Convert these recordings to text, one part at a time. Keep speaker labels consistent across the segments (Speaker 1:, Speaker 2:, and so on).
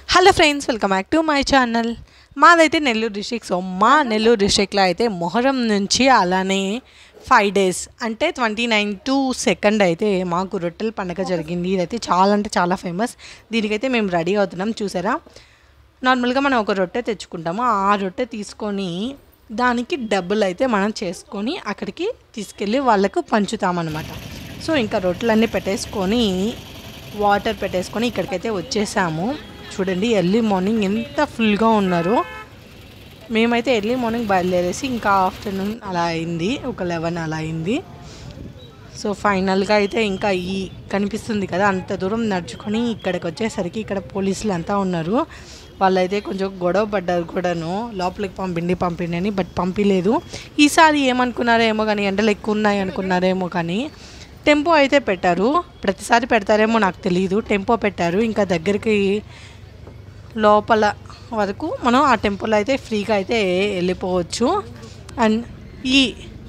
Speaker 1: hello friends welcome back to my channel మాదైతే Nellore district so మా నెల్లూరు డిస్ట్రిక్ట్లో అయితే మొహరం నుంచి అలానే ఫైవ్ డేస్ అంటే ట్వంటీ నైన్ టు సెకండ్ అయితే మాకు రొట్టెల పండగ జరిగింది ఇదైతే చాలా అంటే చాలా ఫేమస్ దీనికైతే మేము రెడీ అవుతున్నాం చూసారా నార్మల్గా మనం ఒక రొట్టె తెచ్చుకుంటాము ఆ రొట్టె తీసుకొని దానికి డబ్బులు అయితే మనం చేసుకొని అక్కడికి తీసుకెళ్ళి వాళ్ళకు పంచుతామన్నమాట సో ఇంకా రొట్టెలన్నీ పెట్టేసుకొని వాటర్ పెట్టేసుకొని ఇక్కడికైతే వచ్చేసాము చూడండి ఎర్లీ మార్నింగ్ ఎంత ఫుల్గా ఉన్నారు మేమైతే ఎర్లీ మార్నింగ్ బయలుదేరేసి ఇంకా ఆఫ్టర్నూన్ అలా అయింది ఒక లెవెన్ అలా అయింది సో ఫైనల్గా అయితే ఇంకా ఈ కనిపిస్తుంది కదా అంత దూరం నడుచుకొని ఇక్కడికి వచ్చేసరికి ఇక్కడ పోలీసులు అంతా ఉన్నారు వాళ్ళైతే కొంచెం గొడవ పడ్డారు కూడాను లోపలికి పంపిండి పంపిండి అని బట్ పంపించలేదు ఈసారి ఏమనుకున్నారేమో కానీ ఎండలు ఎక్కువ ఉన్నాయి అనుకున్నారేమో కానీ టెంపో అయితే పెట్టారు ప్రతిసారి పెడతారేమో నాకు తెలియదు టెంపో పెట్టారు ఇంకా దగ్గరికి లోపల వరకు మనం ఆ టెంపుల్ అయితే ఫ్రీగా అయితే వెళ్ళిపోవచ్చు అండ్ ఈ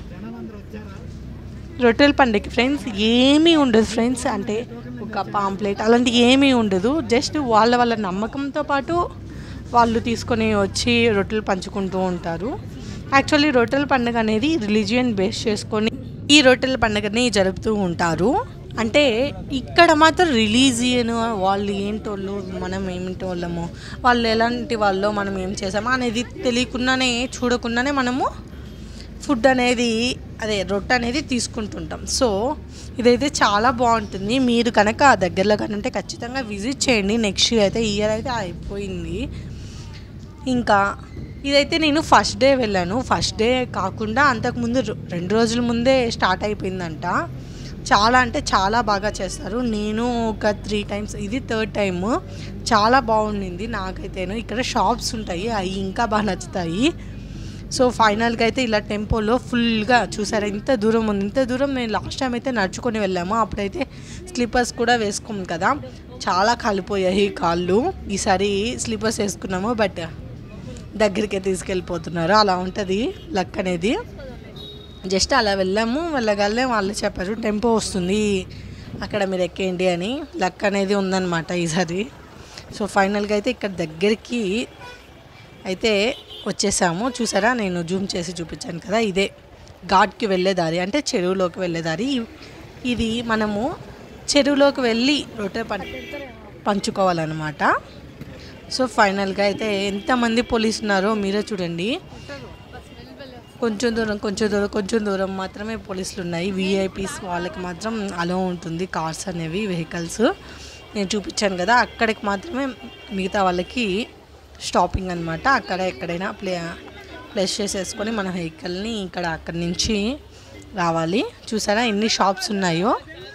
Speaker 1: రొట్టెల పండుగకి ఫ్రెండ్స్ ఏమీ ఉండదు ఫ్రెండ్స్ అంటే ఒక పాంప్లెట్ అలాంటి ఏమీ ఉండదు జస్ట్ వాళ్ళ వాళ్ళ నమ్మకంతో పాటు వాళ్ళు తీసుకొని వచ్చి రొట్టెలు పంచుకుంటూ ఉంటారు యాక్చువల్లీ రొట్టెల పండుగ అనేది రిలీజియన్ బేస్ చేసుకొని ఈ రొట్టెల పండుగని జరుపుతూ ఉంటారు అంటే ఇక్కడ మాత్రం రిలీజియన్ వాళ్ళు ఏంటోళ్ళు మనం ఏమిటోళ్ళము వాళ్ళు ఎలాంటి వాళ్ళు మనం ఏం చేసామో అనేది తెలియకుండానే చూడకుండానే మనము ఫుడ్ అనేది అదే రొట్టె అనేది తీసుకుంటుంటాం సో ఇదైతే చాలా బాగుంటుంది మీరు కనుక దగ్గరలో కానీ ఉంటే ఖచ్చితంగా విజిట్ చేయండి నెక్స్ట్ ఇయర్ అయితే ఇయర్ అయితే అయిపోయింది ఇంకా ఇదైతే నేను ఫస్ట్ డే వెళ్ళాను ఫస్ట్ డే కాకుండా అంతకుముందు రొ- రెండు రోజుల ముందే స్టార్ట్ అయిపోయిందంట చాలా అంటే చాలా బాగా చేస్తారు నేను ఒక త్రీ టైమ్స్ ఇది థర్డ్ టైమ్ చాలా బాగుండింది నాకైతేను ఇక్కడ షాప్స్ ఉంటాయి అవి ఇంకా బాగా నచ్చుతాయి సో ఫైనల్గా అయితే ఇలా టెంపోలో ఫుల్గా చూసారా ఇంత దూరం ఉంది ఇంత దూరం మేము లాస్ట్ టైం అయితే నడుచుకొని వెళ్ళాము అప్పుడైతే స్లీపర్స్ కూడా వేసుకోము కదా చాలా కాలిపోయాయి కాళ్ళు ఈసారి స్లీపర్స్ వేసుకున్నాము బట్ దగ్గరికి తీసుకెళ్ళిపోతున్నారు అలా ఉంటుంది లక్ అనేది జస్ట్ అలా వెళ్ళాము వెళ్ళగలే వాళ్ళు చెప్పారు టెంపో వస్తుంది అక్కడ మీరు ఎక్కేయండి అని లక్ అనేది ఉందన్నమాట ఈసారి సో ఫైనల్గా అయితే ఇక్కడ దగ్గరికి అయితే వచ్చేసాము చూసారా నేను జూమ్ చేసి చూపించాను కదా ఇదే ఘాట్కి వెళ్ళే దారి అంటే చెరువులోకి వెళ్ళే దారి ఇది మనము చెరువులోకి వెళ్ళి రొట్టె పం పంచుకోవాలన్నమాట సో ఫైనల్గా అయితే ఎంతమంది పోలీసు ఉన్నారో మీరే చూడండి కొంచెం దూరం కొంచెం దూరం కొంచెం దూరం మాత్రమే పోలీసులు ఉన్నాయి విఐపీస్ వాళ్ళకి మాత్రం అలో ఉంటుంది కార్స్ అనేవి వెహికల్స్ నేను చూపించాను కదా అక్కడికి మాత్రమే మిగతా వాళ్ళకి స్టాపింగ్ అనమాట అక్కడ ఎక్కడైనా ప్లే ప్లేస్ చేసేసుకొని మన వెహికల్ని ఇక్కడ అక్కడి నుంచి రావాలి చూసారా ఎన్ని షాప్స్ ఉన్నాయో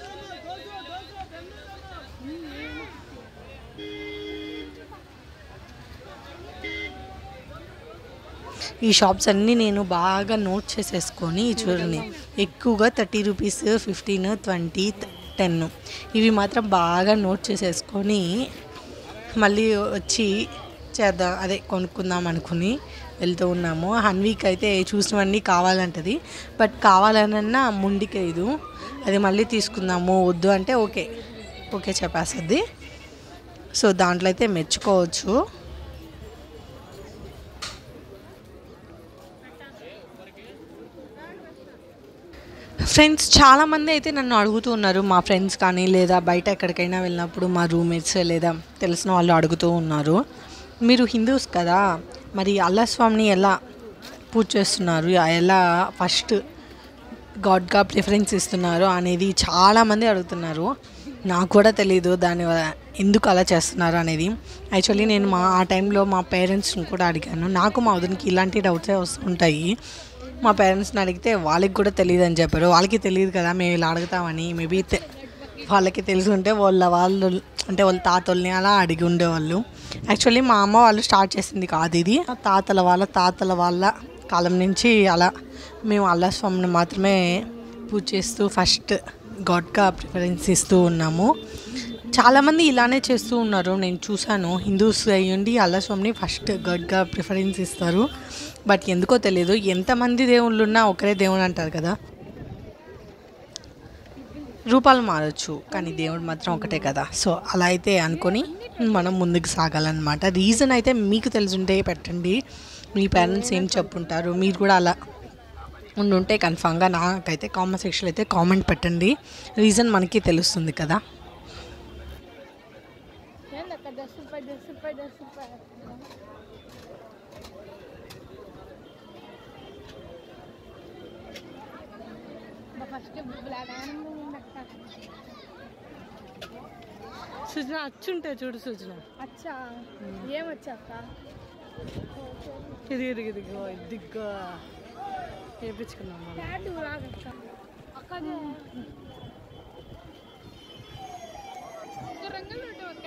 Speaker 1: ఈ షాప్స్ అన్నీ నేను బాగా నోట్ చేసేసుకొని చూడండి ఎక్కువగా thirty rupees fifteen twenty ten ఇవి మాత్రం బాగా నోట్ చేసేసుకొని మళ్ళీ వచ్చి చేద్దాం అదే కొనుక్కుందాం అనుకుని వెళ్తూ ఉన్నాము హన్వీక్ అయితే చూసినవన్నీ కావాలంటది బట్ కావాలనన్నా ముండికేదు అది మళ్ళీ తీసుకుందాము వద్దు అంటే ఓకే ఓకే చెప్పేస్తుంది సో దాంట్లో అయితే మెచ్చుకోవచ్చు ఫ్రెండ్స్ చాలామంది అయితే నన్ను అడుగుతూ ఉన్నారు మా ఫ్రెండ్స్ కానీ లేదా బయట ఎక్కడికైనా వెళ్ళినప్పుడు మా రూమ్మేట్స్ లేదా తెలిసిన వాళ్ళు అడుగుతూ ఉన్నారు మీరు హిందూస్ కదా మరి అల్లా స్వామిని ఎలా పూజ చేస్తున్నారు ఎలా ఫస్ట్ గాడ్గా ప్రిఫరెన్స్ ఇస్తున్నారు అనేది చాలామంది అడుగుతున్నారు నాకు కూడా తెలియదు దాని వ- ఎందుకు అలా చేస్తున్నారు అనేది యాక్చువల్లీ నేను మా ఆ టైంలో మా పేరెంట్స్ని కూడా అడిగాను నాకు మా వదినకి ఇలాంటి డౌట్సే వస్తుంటాయి మా పేరెంట్స్ని అడిగితే వాళ్ళకి కూడా తెలియదు అని చెప్పారు వాళ్ళకి తెలియదు కదా మేము ఇలా అడుగుతామని మేబీ వాళ్ళకి తెలిసి ఉంటే వాళ్ళ వాళ్ళు అంటే వాళ్ళ తాతల్ని అలా అడిగి ఉండేవాళ్ళు యాక్చువల్లీ మా అమ్మ వాళ్ళు స్టార్ట్ చేసింది కాదు ఇది తాతల వాళ్ళ తాతల వాళ్ళ కాలం నుంచి అలా మేము అల్లా స్వామిని మాత్రమే పూజ చేస్తూ ఫస్ట్ గాడ్గా ప్రిఫరెన్స్ ఇస్తూ ఉన్నాము చాలామంది ఇలానే చేస్తూ ఉన్నారు నేను చూశాను హిందూస్ అయ్యుండి అల్లా స్వామిని ఫస్ట్ గాడ్గా ప్రిఫరెన్స్ ఇస్తారు బట్ ఎందుకో తెలియదు ఎంతమంది దేవుళ్ళు ఉన్నా ఒకరే దేవుడు అంటారు కదా రూపాలు మారచ్చు కానీ దేవుడు మాత్రం ఒకటే కదా సో అలా అయితే అనుకొని మనం ముందుకు సాగాలన్నమాట రీజన్ అయితే మీకు తెలుసుంటే పెట్టండి మీ పేరెంట్స్ ఏం చెప్పుంటారు మీరు కూడా అలా ఉండుంటే కన్ఫామ్గా నాకైతే కామెంట్ సెక్షన్ అయితే కామెంట్ పెట్టండి రీజన్ మనకి తెలుస్తుంది కదా
Speaker 2: ఏందక్క దస్ రూపాయలు దస్ రూపాయలు దస్ రూపాయలు ఫస్ట్ బ్లాక్
Speaker 1: సుజన అచ్చుంటే చూడు సుజన
Speaker 2: అచ్చా ఏమొచ్చక్క
Speaker 1: ఇది ఇది ఇదిగో ఇదిగో చేపించుకున్నాం మనం
Speaker 2: ప్యాడ్ లాగక్క అక్కడే ఒక రంగులు ఉంటావక్క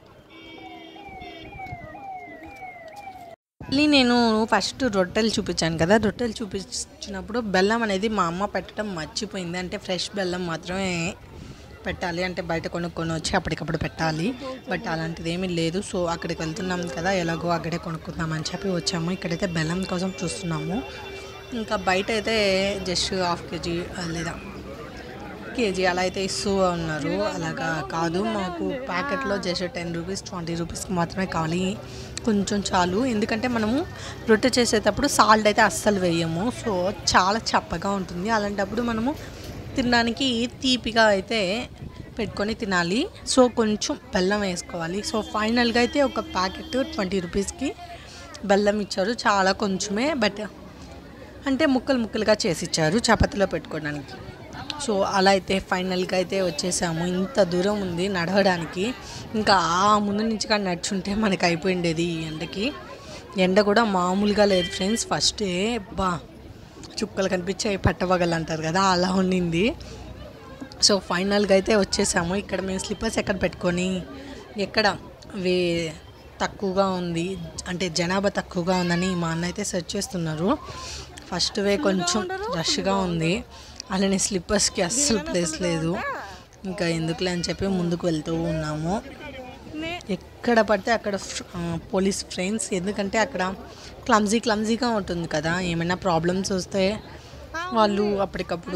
Speaker 1: మళ్ళీ నేను ఫస్ట్ రొట్టెలు చూపించాను కదా రొట్టెలు చూపించినప్పుడు బెల్లం అనేది మా అమ్మ పెట్టడం మర్చిపోయింది అంటే ఫ్రెష్ బెల్లం మాత్రమే పెట్టాలి అంటే బయట కొనుక్కొని వచ్చి అప్పటికప్పుడు పెట్టాలి బట్ అలాంటిది ఏమీ లేదు సో అక్కడికి వెళ్తున్నాం కదా ఎలాగో అక్కడే కొనుక్కుందామని చెప్పి వచ్చాము ఇక్కడైతే బెల్లం కోసం చూస్తున్నాము ఇంకా బయట అయితే జస్ట్ హాఫ్ కేజీ లేదా కేజీ అలా అయితే ఇస్తూ ఉన్నారు అలాగా కాదు మాకు ప్యాకెట్లో జస్ట్ టెన్ రూపీస్ ట్వంటీ రూపీస్కి మాత్రమే కావాలి కొంచెం చాలు ఎందుకంటే మనము రొట్టె చేసేటప్పుడు సాల్ట్ అయితే అస్సలు వేయము సో చాలా చప్పగా ఉంటుంది అలాంటప్పుడు మనము తినడానికి తీపిగా అయితే పెట్టుకొని తినాలి సో కొంచెం బెల్లం వేసుకోవాలి సో ఫైనల్గా అయితే ఒక ప్యాకెట్ ట్వంటీ రూపీస్కి బెల్లం ఇచ్చారు చాలా కొంచెమే బట్ అంటే ముక్కలు ముక్కలుగా చేసి ఇచ్చారు చపాతీలో పెట్టుకోవడానికి సో అలా అయితే ఫైనల్గా అయితే వచ్చేసాము ఇంత దూరం ఉంది నడవడానికి ఇంకా ఆ ముందు నుంచి కానీ నడుచుంటే మనకి అయిపోయిండేది ఈ ఎండకి ఎండ కూడా మామూలుగా లేదు ఫ్రెండ్స్ ఫస్టే బా చుక్కలు కనిపించాయి పట్టవగలు అంటారు కదా అలా ఉండింది సో ఫైనల్గా అయితే వచ్చేసాము ఇక్కడ మేము స్లిప్పర్స్ ఎక్కడ పెట్టుకొని ఎక్కడ వే తక్కువగా ఉంది అంటే జనాభా తక్కువగా ఉందని మా అన్న అయితే సెర్చ్ చేస్తున్నారు ఫస్ట్ వే కొంచెం రష్గా ఉంది అలానే స్లిప్పర్స్కి అస్సలు ప్లేస్ లేదు ఇంకా ఎందుకులే అని చెప్పి ముందుకు వెళ్తూ ఉన్నాము ఎక్కడ పడితే అక్కడ ఫ్- ఆ, పోలీస్ ఫ్రెండ్స్ ఎందుకంటే అక్కడ క్లమ్జీ క్లమ్జీగా ఉంటుంది కదా ఏమైనా ప్రాబ్లమ్స్ వస్తే వాళ్ళు అప్పటికప్పుడు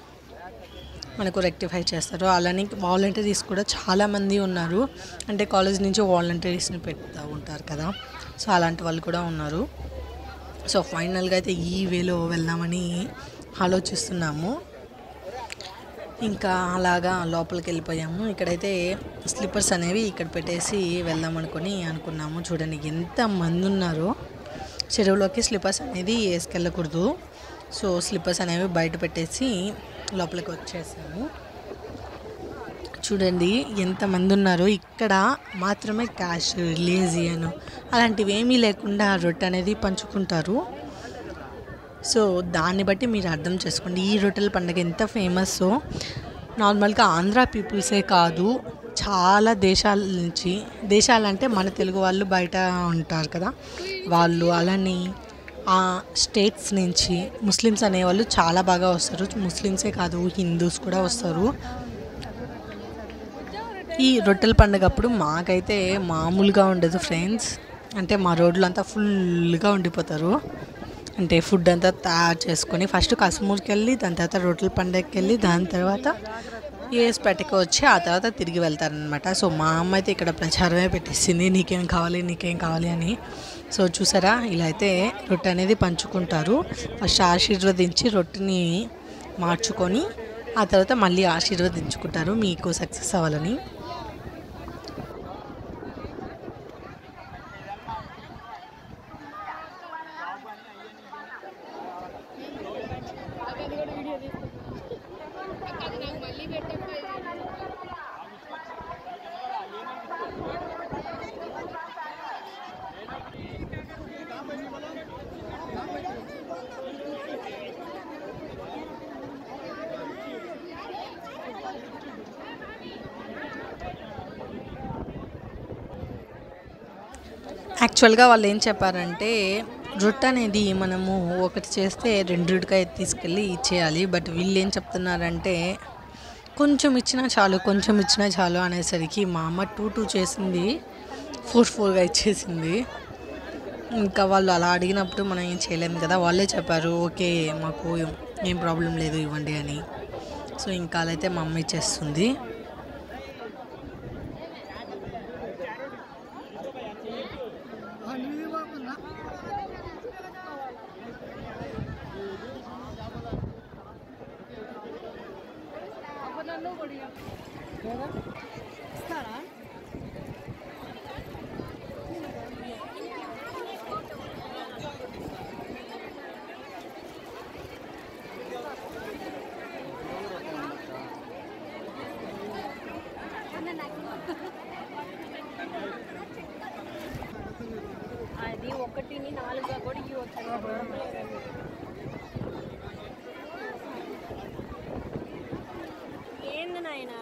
Speaker 1: మనకు రెక్టిఫై చేస్తారు అలానే వాలంటీర్స్ కూడా చాలామంది ఉన్నారు అంటే కాలేజ్ నుంచి వాలంటీర్స్ని పెడతా ఉంటారు కదా సో అలాంటి వాళ్ళు కూడా ఉన్నారు సో ఫైనల్గా అయితే ఈ వేలో వెళ్దామని ఆలోచిస్తున్నాము ఇంకా అలాగా లోపలికి వెళ్ళిపోయాము ఇక్కడైతే స్లిప్పర్స్ అనేవి ఇక్కడ పెట్టేసి వెళ్దాం అనుకుని అనుకున్నాము చూడండి ఎంత మంది ఉన్నారో చెరువులోకి స్లిప్పర్స్ అనేది వేసుకెళ్ళకూడదు సో స్లిప్పర్స్ అనేవి బయట పెట్టేసి లోపలికి వచ్చేసాము చూడండి ఎంతమంది ఉన్నారో ఇక్కడ మాత్రమే క్యాష్ లేజియన్ అలాంటివి ఏమీ లేకుండా రొట్టె అనేది పంచుకుంటారు సో దాన్ని బట్టి మీరు అర్థం చేసుకోండి ఈ రొట్టెల పండుగ ఎంత ఫేమస్ నార్మల్గా ఆంధ్ర పీపుల్సే కాదు చాలా దేశాల నుంచి దేశాలంటే మన తెలుగు వాళ్ళు బయట ఉంటారు కదా వాళ్ళు అలానే ఆ స్టేట్స్ నుంచి ముస్లిమ్స్ అనేవాళ్ళు చాలా బాగా వస్తారు ముస్లిమ్సే కాదు హిందూస్ కూడా వస్తారు ఈ రొట్టెల పండుగ అప్పుడు మాకైతే మామూలుగా ఉండదు ఫ్రెండ్స్ అంటే మా రోడ్లు అంతా ఫుల్గా ఉండిపోతారు అంటే ఫుడ్ అంతా తయారు చేసుకొని ఫస్ట్ కసుమూరుకి వెళ్ళి దాని తర్వాత రొట్టెల పండుగకి వెళ్ళి దాని తర్వాత ఏసుపేటకి వచ్చి ఆ తర్వాత తిరిగి వెళ్తారనమాట సో మా అమ్మ అయితే ఇక్కడ ప్రచారమే పెట్టేసింది నీకేం కావాలి నీకేం కావాలి అని సో చూసారా ఇలా అయితే రొట్టె అనేది పంచుకుంటారు ఫస్ట్ ఆశీర్వదించి రొట్టెని మార్చుకొని ఆ తర్వాత మళ్ళీ ఆశీర్వదించుకుంటారు మీకు సక్సెస్ అవ్వాలని
Speaker 2: అది కూడా వీడియో తీసుకుంటాను అది నాకు మళ్ళీ పెట్టే
Speaker 1: యాక్చువల్గా వాళ్ళు ఏం చెప్పారంటే రొట్టె అనేది మనము ఒకటి చేస్తే రెండుగా తీసుకెళ్ళి ఇచ్చేయాలి బట్ వీళ్ళు ఏం చెప్తున్నారంటే కొంచెం ఇచ్చినా చాలు కొంచెం ఇచ్చినా చాలు అనేసరికి మా అమ్మ టూ టూ చేసింది ఫోర్ ఫోర్గా ఇచ్చేసింది ఇంకా వాళ్ళు అలా అడిగినప్పుడు మనం ఏం చేయలేము కదా వాళ్ళే చెప్పారు ఓకే మాకు ఏం ప్రాబ్లం లేదు ఇవ్వండి అని సో ఇంకా అలా అయితే మా అమ్మ ఇచ్చేస్తుంది
Speaker 3: అది ఒకటిని నాలుగుగా కూడా ఇవ్వచ్చు ఏంది నాయనా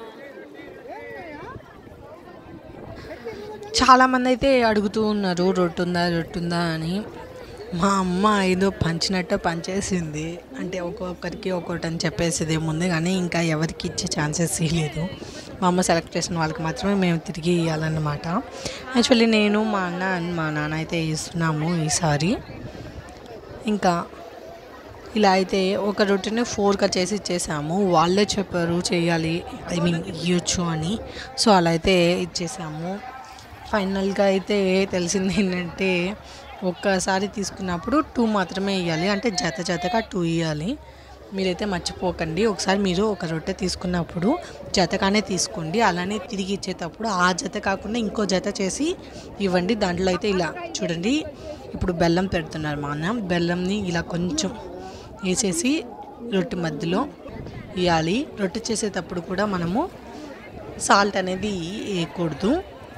Speaker 1: చాలామంది అయితే అడుగుతూ ఉన్నారు రొట్టుందా రొట్టుందా అని మా అమ్మ ఏదో పంచినట్టు పంచేసింది అంటే ఒక్కొక్కరికి ఒక్కొక్కటి అని చెప్పేసేది ముందు కానీ ఇంకా ఎవరికి ఇచ్చే ఛాన్సెస్ లేదు మా అమ్మ సెలెక్ట్ చేసిన వాళ్ళకి మాత్రమే మేము తిరిగి ఇవ్వాలన్నమాట యాక్చువల్లీ నేను మా అన్న and మా నాన్న అయితే ఇస్తున్నాము ఈసారి ఇంకా ఇలా అయితే ఒక రొట్టెని ఫోర్గా చేసి ఇచ్చేసాము వాళ్ళే చెప్పారు చేయాలి ఐ మీన్ ఇవ్వచ్చు అని సో అలా అయితే ఇచ్చేసాము ఫైనల్గా అయితే తెలిసింది ఏంటంటే ఒక్కసారి తీసుకున్నప్పుడు టూ మాత్రమే ఇవ్వాలి అంటే జత జతగా టూ ఇవ్వాలి మీరైతే మర్చిపోకండి ఒకసారి మీరు ఒక రొట్టె తీసుకున్నప్పుడు జతగానే తీసుకోండి అలానే తిరిగి ఇచ్చేటప్పుడు ఆ జత కాకుండా ఇంకో జత చేసి ఇవ్వండి దాంట్లో అయితే ఇలా చూడండి ఇప్పుడు బెల్లం పెడుతున్నారు మా అన్న బెల్లంని ఇలా కొంచెం వేసేసి రొట్టె మధ్యలో వేయాలి రొట్టె చేసేటప్పుడు కూడా మనము సాల్ట్ అనేది వేయకూడదు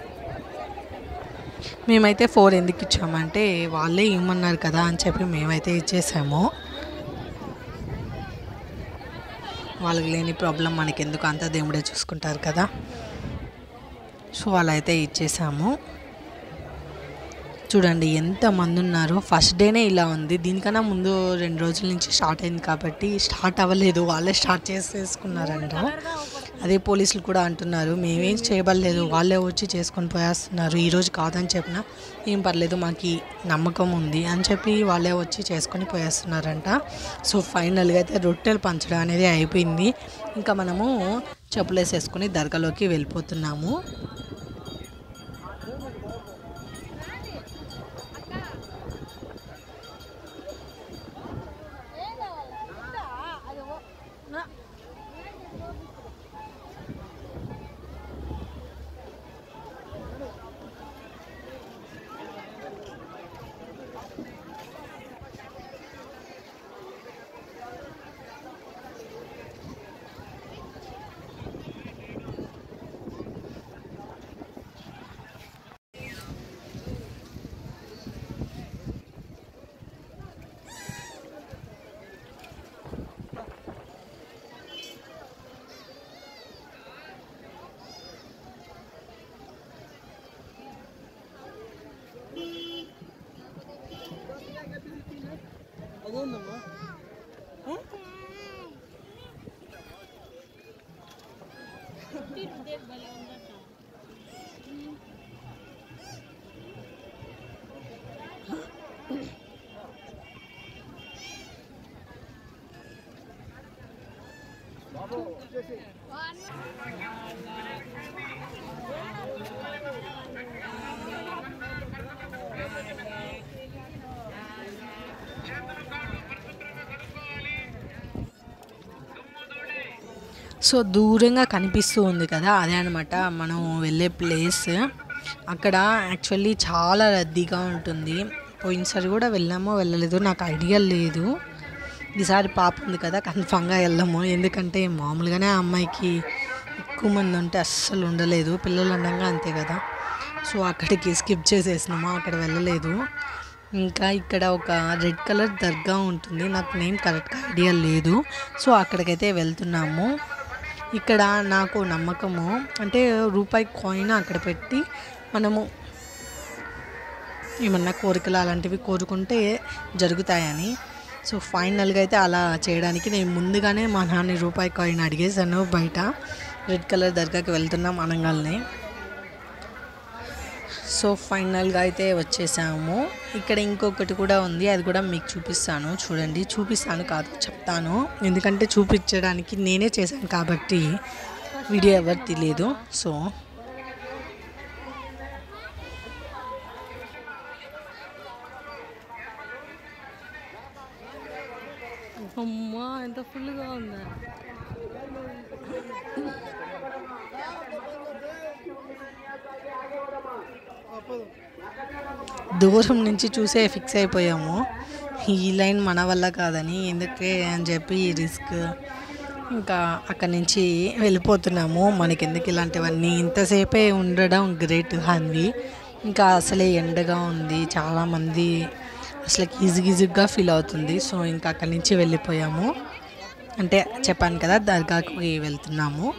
Speaker 1: మేమైతే ఫోర్ ఎందుకు ఇచ్చామంటే వాళ్ళే ఇవ్వమన్నారు కదా అని చెప్పి మేమైతే ఇచ్చేసాము వాళ్ళకి లేని ప్రాబ్లం మనకి ఎందుకు అంతా దేవుడే చూసుకుంటారు కదా సో అలా అయితే ఇచ్చేసాము చూడండి ఎంత మంది ఉన్నారు ఫస్ట్ డేనే ఇలా ఉంది దీనికన్నా ముందు రెండు రోజుల నుంచి స్టార్ట్ అయింది కాబట్టి స్టార్ట్ అవ్వలేదు వాళ్ళే స్టార్ట్ చేసేసుకున్నారంట అదే పోలీసులు కూడా అంటున్నారు మేమేం చేయబడలేదు వాళ్ళే వచ్చి చేసుకొని పోయేస్తున్నారు ఈరోజు కాదని చెప్పినా ఏం పర్లేదు మాకు నమ్మకం ఉంది అని చెప్పి వాళ్ళే వచ్చి చేసుకొని పోయేస్తున్నారంట సో ఫైనల్గా అయితే రొట్టెలు పంచడం అనేది అయిపోయింది ఇంకా మనము చెప్పులు వేసేసుకొని దర్గాలోకి వెళ్ళిపోతున్నాము సో దూరంగా కనిపిస్తూ ఉంది కదా అదే అనమాట మనం వెళ్ళే ప్లేస్ అక్కడ యాక్చువల్లీ చాలా రద్దీగా ఉంటుంది పోయినసారి కూడా వెళ్ళామో వెళ్ళలేదు నాకు ఐడియా లేదు ఈసారి పాప ఉంది కదా కన్ఫామ్గా వెళ్ళాము ఎందుకంటే మామూలుగానే ఆ అమ్మాయికి ఎక్కువ మంది ఉంటే అస్సలు ఉండలేదు పిల్లలు ఉండగా అంతే కదా సో అక్కడికి స్కిప్ చేసేసినాము అక్కడ వెళ్ళలేదు ఇంకా ఇక్కడ ఒక రెడ్ కలర్ దర్గా ఉంటుంది నాకు నేమ్ కరెక్ట్గా ఐడియా లేదు సో అక్కడికైతే వెళ్తున్నాము ఇక్కడ నాకు నమ్మకము అంటే రూపాయి కాయిన్ అక్కడ పెట్టి మనము ఏమన్నా కోరికలు అలాంటివి కోరుకుంటే జరుగుతాయని సో ఫైనల్గా అయితే అలా చేయడానికి నేను ముందుగానే మా నాన్న రూపాయి కాయిన్ అడిగేశాను బయట రెడ్ కలర్ దర్గాకి వెళ్తున్నాం అనగానే సో ఫైనల్గా అయితే వచ్చేసాము ఇక్కడ ఇంకొకటి కూడా ఉంది అది కూడా మీకు చూపిస్తాను చూడండి చూపిస్తాను కాదు చెప్తాను ఎందుకంటే చూపించడానికి నేనే చేశాను కాబట్టి వీడియో ఎవరు తెలియదు సో అమ్మా ఎంత ఫుల్గా ఉందా దూరం నుంచి చూసే ఫిక్స్ అయిపోయాము ఈ లైన్ మన వల్ల కాదని ఎందుకే అని చెప్పి రిస్క్ ఇంకా అక్కడి నుంచి వెళ్ళిపోతున్నాము మనకి ఎందుకు ఇలాంటివన్నీ ఇంతసేపే ఉండడం గ్రేట్ హన్వి ఇంకా అసలే ఎండగా ఉంది చాలామంది అసలు ఈజీ ఈజీగా ఫీల్ అవుతుంది సో ఇంకా అక్కడి నుంచి వెళ్ళిపోయాము అంటే చెప్పాను కదా దర్గాకి వెళ్తున్నాము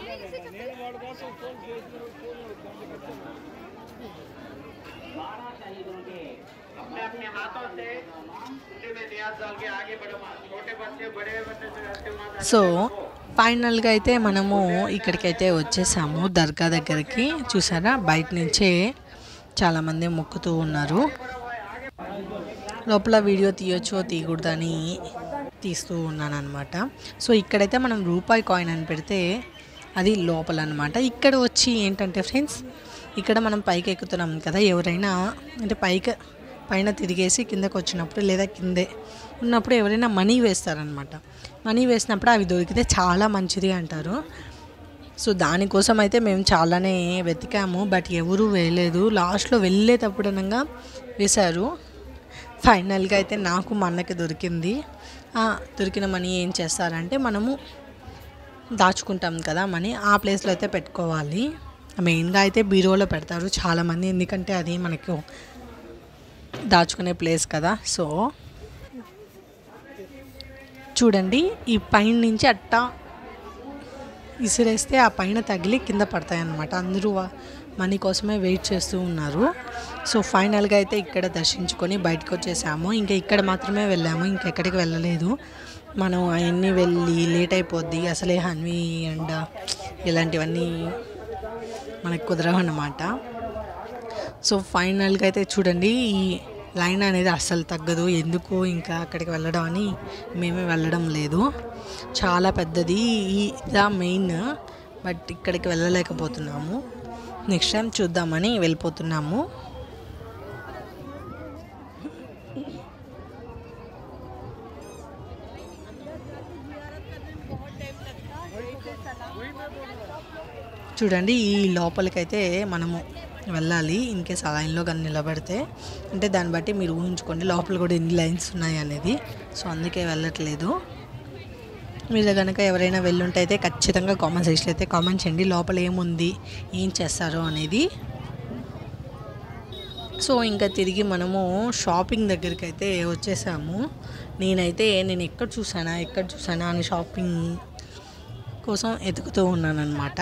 Speaker 4: अपने अपने हाथों से उंगली में नियाज डाल के आगे बढ़ो माँ छोटे बच्चे बड़े बच्चे से हंसते माँ
Speaker 1: సో ఫైనల్గా అయితే మనము ఇక్కడికైతే వచ్చేసాము దర్గా దగ్గరికి చూసారా బయట నుంచే చాలామంది మొక్కుతూ ఉన్నారు లోపల వీడియో తీయొచ్చో తీయకూడదని తీస్తూ ఉన్నాను అనమాట సో ఇక్కడైతే మనం రూపాయి కాయిన్ అని పెడితే అది లోపల అనమాట ఇక్కడ వచ్చి ఏంటంటే ఫ్రెండ్స్ ఇక్కడ మనం పైకి ఎక్కుతున్నాం కదా ఎవరైనా అంటే పైకి పైన తిరిగేసి కిందకు వచ్చినప్పుడు లేదా కిందే ఉన్నప్పుడు ఎవరైనా మనీ వేస్తారనమాట మనీ వేసినప్పుడు అవి దొరికితే చాలా మంచిది అంటారు సో దానికోసం అయితే మేము చాలానే వెతికాము బట్ ఎవరూ వేయలేదు లాస్ట్లో వెళ్ళేటప్పుడు అనగా వేశారు ఫైనల్గా అయితే నాకు మా అన్నకి దొరికింది ఆ, దొరికిన మనీ ఏం చేస్తారంటే మనము దాచుకుంటాం కదా మనీ ఆ ప్లేస్లో అయితే పెట్టుకోవాలి మెయిన్గా అయితే బీరోలో పెడతారు చాలామంది ఎందుకంటే అది మనకు దాచుకునే ప్లేస్ కదా సో చూడండి ఈ పైన నుంచి అట్టా విసిరేస్తే ఆ పైన తగిలి కింద పడతాయి అన్నమాట అందరూ వా- మనీ కోసమే వెయిట్ చేస్తూ ఉన్నారు సో ఫైనల్గా అయితే ఇక్కడ దర్శించుకొని బయటకు వచ్చేసాము ఇంకా ఇక్కడ మాత్రమే వెళ్ళాము ఇంకెక్కడికి వెళ్ళలేదు మనం అవన్నీ వెళ్ళి లేట్ అయిపోద్ది అసలే హన్వి అండ్ ఇలాంటివన్నీ మనకు కుదరవు అన్నమాట సో ఫైనల్గా అయితే చూడండి ఈ లైన్ అనేది అస్సలు తగ్గదు ఎందుకు ఇంకా అక్కడికి వెళ్ళడం అని మేమే వెళ్ళడం లేదు చాలా పెద్దది ఈ ఇదా మెయిన్ బట్ ఇక్కడికి వెళ్ళలేకపోతున్నాము నెక్స్ట్ టైం చూద్దామని వెళ్ళిపోతున్నాము చూడండి ఈ లోపలికైతే మనము వెళ్ళాలి ఇన్ కేస్ ఆ లైన్లో కానీ నిలబడితే అంటే దాన్ని బట్టి మీరు ఊహించుకోండి లోపల కూడా ఎన్ని లైన్స్ ఉన్నాయి అనేది సో అందుకే వెళ్ళట్లేదు మీరు కనుక ఎవరైనా వెళ్ళుంటే అయితే ఖచ్చితంగా కామెంట్ సెక్షన్ అయితే కామెంట్ చేయండి లోపల ఏముంది ఏం చేస్తారో అనేది సో ఇంకా తిరిగి మనము షాపింగ్ దగ్గరికి అయితే వచ్చేసాము నేనైతే నేను ఎక్కడ చూసానా ఎక్కడ చూసానా అని షాపింగ్ కోసం ఎతుకుతూ ఉన్నాను అనమాట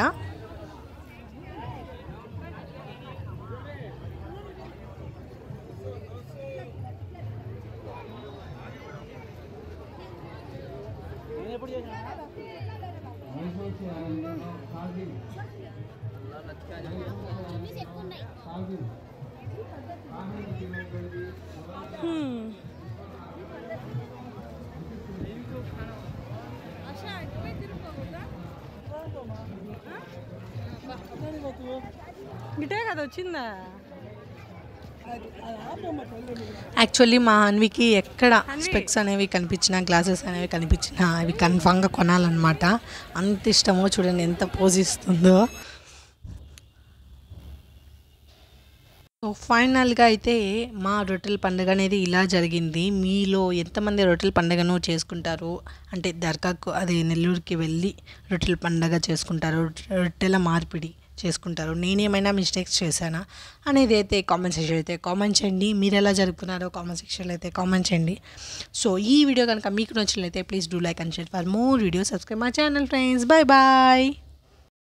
Speaker 1: గిటే కదా వచ్చిందా యాక్చువల్లీ మా అన్వికి ఎక్కడ స్పెక్స్ అనేవి కనిపించినా గ్లాసెస్ అనేవి కనిపించినా అవి కన్ఫామ్గా కొనాలన్నమాట అంత ఇష్టమో చూడండి ఎంత పోజ్ ఇస్తుందో సో ఫైనల్గా అయితే మా రొట్టెల పండుగ అనేది ఇలా జరిగింది మీలో ఎంతమంది రొట్టెల పండుగను చేసుకుంటారు అంటే దర్గాకు అది నెల్లూరుకి వెళ్ళి రొట్టెల పండుగ చేసుకుంటారు రొట్టెల మార్పిడి చేసుకుంటారు నేనేమైనా మిస్టేక్స్ చేశానా అనేది అయితే కామెంట్ సెక్షన్ అయితే కామెంట్ చేయండి మీరు ఎలా జరుపుకున్నారో కామెంట్ సెక్షన్లో అయితే కామెంట్ చేయండి సో ఈ వీడియో కనుక మీకు నచ్చినట్లయితే please do like and share for more video subscribe my channel friends bye bye